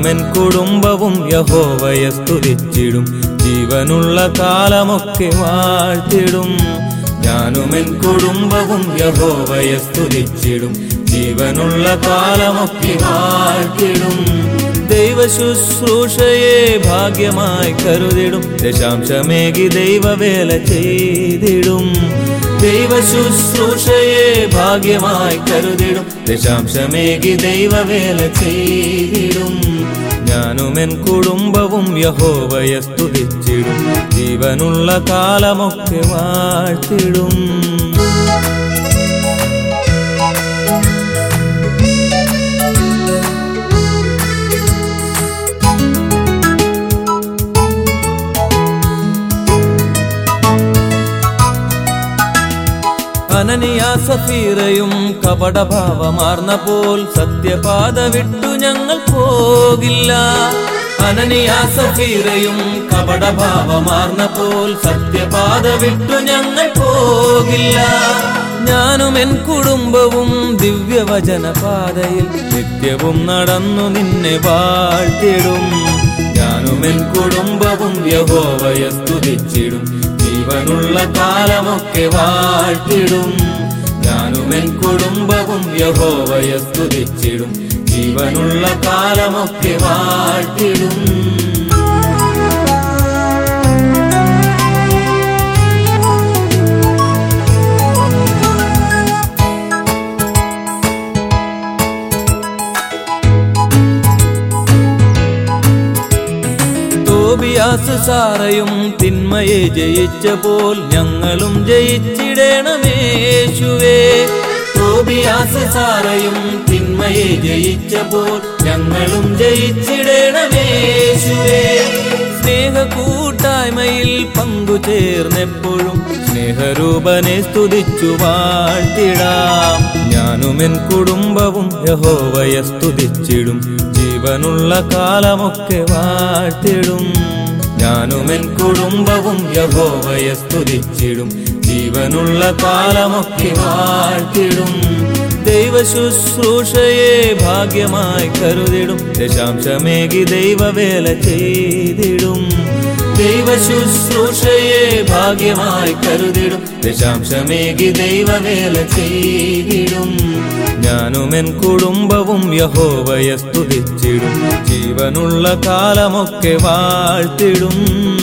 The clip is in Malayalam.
ഞാനുമെൻ കുടുംബവും യഹോവയെ സ്തുതിച്ചിടും ജീവനുള്ള കാലമൊക്കെ വാഴ്ത്തിടും ഞാനുമെൻ കുടുംബവും യഹോവയെ സ്തുതിച്ചിടും ജീവനുള്ള കാലമൊക്കെ വാഴ്ത്തിടും ദൈവ ശുശ്രൂഷയെ ഭാഗ്യമായി കരുതിടും ദശാംശമേകി ദൈവവേല ചെയ്തിടും ദൈവ ശുശ്രൂഷയെ ഭാഗ്യമായി കരുതിടും ദശാംശമേകി ദൈവവേല ചെയ്തിടും ഞാനുമെൻ കുടുംബവും യഹോവയെ സ്തുതിച്ചിടും ജീവനുള്ള കാലമൊക്കെ വാഴ്ത്തിടും അനനിയ സഫീറയും കപടഭാവമാർന്ന പോൽ സത്യപാത വിട്ടു ഞങ്ങൾ പോകില്ല അനനിയ സഫീറയും കപടഭാവമാർന്ന പോൽ സത്യപാത വിട്ടു ഞങ്ങൾ പോകില്ല ഞാനും എൻ കുടുംബവും ദിവ്യവചന പാതയിൽ നിത്യവും നടന്നു നിന്നെ വാഴ്ത്തിടും ഞാനും എൻ കുടുംബവും യഹോവയെ സ്തുതിച്ചിടും ജീവനുള്ള കാലമൊക്കെ വാഴ്ത്തിടും ഞാനും എൻ കുടുംബവും യഹോവയെ സ്തുതിച്ചിടും ജീവനുള്ള കാലമൊക്കെ വാഴ്ത്തിടും തോബിയാസ് സാറയും തിന്മയെ ജയിച്ച പോൽ ഞങ്ങളും ജയിച്ചിടണമേശുവേ തോബിയാസ് സാറയും തിന്മയെ ജയിച്ച പോൽ ഞങ്ങളും ജയിച്ചിടണമേശുവേ സ്നേഹ കൂട്ടായ്മയിൽ പങ്കുചേർന്നെപ്പോഴും സ്നേഹരൂപനെ സ്തുതിച്ചു വാഴ്ത്തിടാം ഞാനും എൻ കുടുംബവും യഹോവയെ സ്തുതിച്ചിടും ജീവനുള്ള കാലമൊക്കെ വാഴ്ത്തിടും ഞാനും എൻ കുടുംബവും യഹോവയെ സ്തുതിച്ചിടും ജീവനുള്ള കാലമൊക്കെ വാഴ്ത്തിടും ദൈവ ശുശ്രൂഷയെ ഭാഗ്യമായി കരുതിടും ദശാംശമേകി ദൈവവേല ചെയ്തിടും ദൈവ ശുശ്രൂഷയെ ഭാഗ്യമായി കരുതിടും ദശാംശമേകി ദൈവവേല ചെയ്തിടും ഞാനും എൻ കുടുംബവും യഹോവയെ സ്തുതിച്ചിടും ജീവനുള്ള കാലമൊക്കെ വാഴ്ത്തിടും